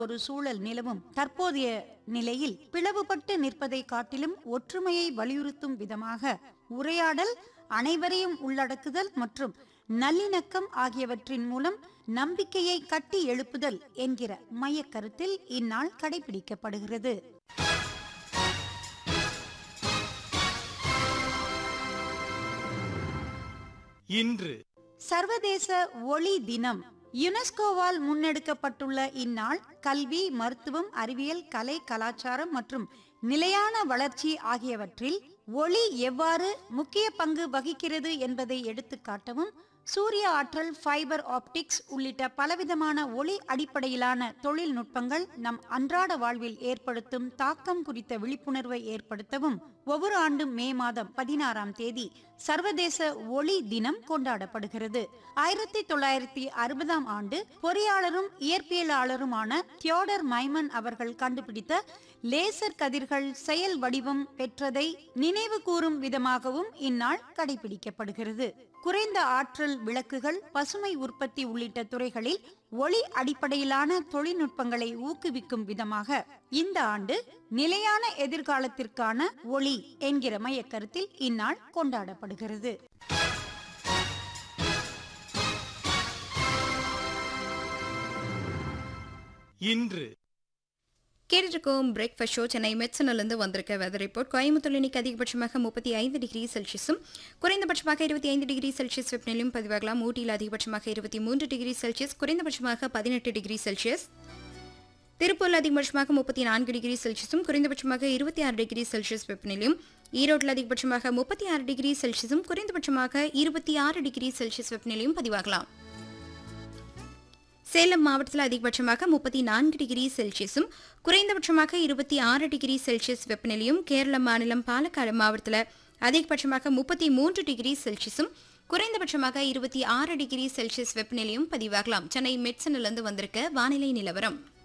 ஒரு சூழல் நிலவும் தற்போதைய நிலையில் பிளவுபட்டு நிற்பதை காட்டிலும் ஒற்றுமையை வலியுறுத்தும் விதமாக உரையாடல் அனைவரையும் உள்ளடக்குதல் மற்றும் நல்லிணக்கம் ஆகியவற்றின் மூலம் நம்பிக்கையை கட்டி எழுப்புதல் என்கிற மையக்கருத்தில் இந்நாள் கடைபிடிக்கப்படுகிறது இன்று சர்வதேச ஒளி தினம் யுனெஸ்கோவால் முன்னெடுக்கப்பட்டுள்ள இந்நாள் கல்வி மருத்துவம் அறிவியல் கலை கலாச்சாரம் மற்றும் நிலையான வளர்ச்சி ஆகியவற்றில் ஒளி எவ்வாறு முக்கிய பங்கு வகிக்கிறது என்பதை எடுத்துக்காட்டவும் சூரிய ஆற்றல் ஃபைபர் ஆப்டிக்ஸ் உள்ளிட்ட பலவிதமான ஒளி அடிப்படையிலான தொழில்நுட்பங்கள் நம் அன்றாட வாழ்வில் ஏற்படுத்தும் தாக்கம் குறித்த விழிப்புணர்வை ஏற்படுத்தவும் ஒவ்வொரு ஆண்டும் மே மாதம் பதினாறாம் தேதி சர்வதேச ஒளி தினம் கொண்டாடப்படுகிறது ஆயிரத்தி தொள்ளாயிரத்தி அறுபதாம் ஆண்டு பொறியாளரும் இயற்பியலாளருமான தியோடர் மைமன் அவர்கள் கண்டுபிடித்த லேசர் கதிர்கள் செயல் வடிவம் பெற்றதை நினைவு கூறும் விதமாகவும் இந்நாள் கடைபிடிக்கப்படுகிறது குறைந்த ஆற்றல் விளக்குகள் பசுமை உற்பத்தி உள்ளிட்ட துறைகளில் ஒளி அடிப்படையிலான தொழில்நுட்பங்களை ஊக்குவிக்கும் விதமாக இந்த ஆண்டு நிலையான எதிர்காலத்திற்கான ஒளி என்கிற மையக்கருத்தில் இந்நாள் கொண்டாடப்படுகிறது இன்று கேட்டுருக்கோம் பிரேக்ஃபாஸ்ட் ஷோ சென்னை மெட்சனிலிருந்து வந்திருக்க வெதர் ரிப்போர்ட் கோயம்புத்தூர் இன்னைக்கு அதிகபட்சமாக முப்பத்தி ஐந்து டிகிரி செல்சியஸும் குறைந்தபட்சமாக இருபத்தி ஐந்து டிகிரி செல்சியஸ் வெப்பநிலையும் பதிவாகலாம் ஊட்டியில் அதிகபட்சமாக இருபத்தி மூன்று டிகிரி செல்சியஸ் குறைந்தபட்சமாக பதினெட்டு டிகிரி செல்சியஸ் திருப்பூரில் அதிகபட்சமாக முப்பத்தி நான்கு டிகிரி செல்சியஸும் குறைந்தபட்சமாக இருபத்தி ஆறு டிகிரி செல்சியஸ் வெப்பநிலையும் ஈரோட்டில் அதிகபட்சமாக முப்பத்தி ஆறு டிகிரி செல்சியஸும் குறைந்தபட்சமாக இருபத்தி ஆறு டிகிரி செல்சியஸ் வெப்பநிலையும் பதிவாகலாம் சேலம் மாவட்டத்தில் அதிகபட்சமாக முப்பத்தி நான்கு டிகிரி செல்சியஸும் குறைந்தபட்சமாக இருபத்தி ஆறு டிகிரி செல்சியஸ் வெப்பநிலையும் கேரள மாநிலம் பாலக்காடு மாவட்டத்தில் அதிகபட்சமாக முப்பத்தி மூன்று டிகிரி செல்சியஸும் குறைந்தபட்சமாக இருபத்தி ஆறு டிகிரி செல்சியஸ் வெப்பநிலையும் பதிவாகலாம் சென்னை மெட்சனிலிருந்து வந்திருக்க வானிலை நிலவரம்